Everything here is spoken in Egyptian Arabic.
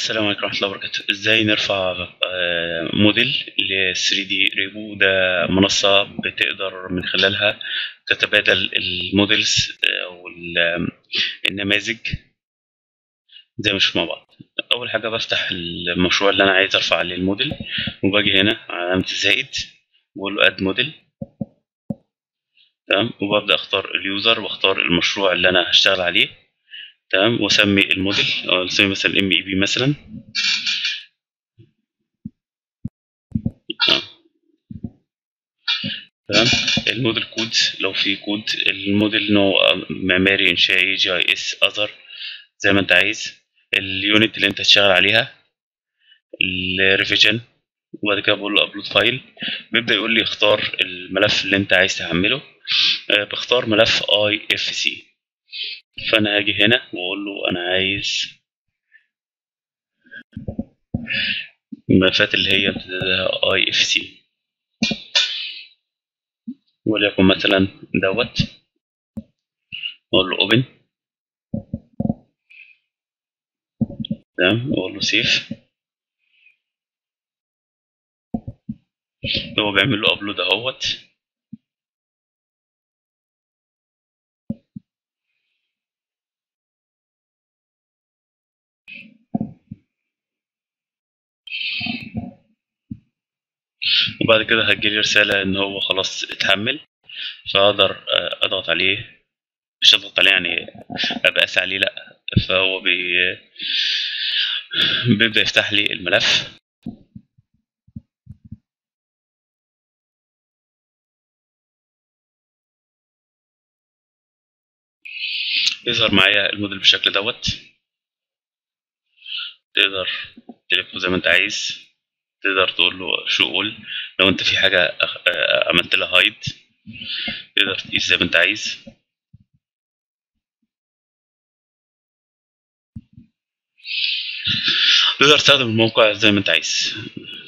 السلام عليكم ورحمة الله وبركاته ازاي نرفع آه، موديل ل 3 دي ريبو ده منصة بتقدر من خلالها تتبادل الموديلز آه، او ال- النماذج زي ما نشوف مع بعض اول حاجة بفتح المشروع اللي انا عايز ارفع عليه الموديل وباجي هنا علامة الزائد بقول له اد موديل تمام وببدأ اختار اليوزر واختار المشروع اللي انا هشتغل عليه تمام واسمي الموديل او اسمي مثلا ام اي بي مثلا تمام تمام الموديل كود لو في كود الموديل نوع معماري انشائي جي اي اس اذر زي ما انت عايز اليونت اللي انت هتشتغل عليها الريفيجن وبعد كده بقول له ابلود فايل بيبدا يقول لي اختار الملف اللي انت عايز تحمله آه، بختار ملف اي اف سي فانا هاجي هنا واقول له انا عايز الملفات اللي هي اي اف سي وليكن مثلا دوت اقول له اوبن تمام اقول له سيف هو بيعمل له ابلود اهوت وبعد كده هتجيلي رسالة إن هو خلاص اتحمل فأقدر آه، أضغط عليه مش أضغط عليه يعني أبقى قاسي عليه لأ فهو بي بيبدأ يفتح لي الملف يظهر معايا الموديل بالشكل دوت تقدر تلفه زي ما انت عايز تقدر تقول له شو قول لو انت في حاجة أخ- آه، عملت لها هايد تقدر تقيس زي ما انت عايز تقدر تستخدم الموقع زي ما انت عايز